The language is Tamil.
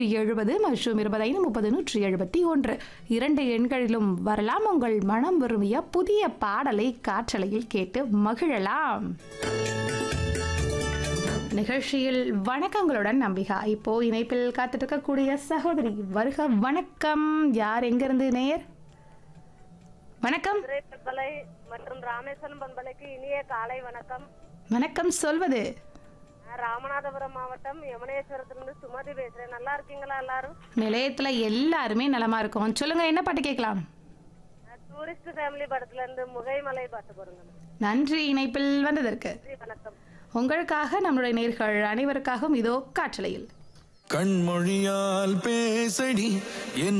எழுபது மற்றும் இருபதைந்து முப்பது நூற்றி எழுபத்தி ஒன்று இரண்டு எண்களிலும் வரலாம் உங்கள் மனம் விரும்பிய புதிய பாடலை காற்றலையில் கேட்டு மகிழலாம் நிகழ்ச்சியில் வணக்கங்களுடன் நம்பிகா இப்போ இணைப்பில் காத்துட்டு இருக்கக்கூடிய சகோதரி வருக வணக்கம் யார் எங்கிருந்து நேர் வணக்கம் மதுரை பண்பலை மற்றும் ராமேஸ்வரம் பண்பலைக்கு இனிய காலை வணக்கம் வணக்கம் சொல்வது நான் ராமநாதபுரம் மாவட்டம் யமுனேஸ்வரத்திலிருந்து சுமதி பேசுறேன் நல்லா இருக்கீங்களா எல்லாரும் நிலையத்துல எல்லாருமே நலமா இருக்கும் சொல்லுங்க என்ன பாட்டு கேட்கலாம் நான் டூரிஸ்ட் ஃபேமிலி படத்துல இருந்து முகைமலை பாட்டு போடுங்க நன்றி இணைப்பில் வந்ததற்கு நன்றி வணக்கம் உங்களுக்காக நம்முடைய நேர்கள் அனைவருக்காகவும் இதோ காற்றலையில் கண்மொழியால் பேசடி என்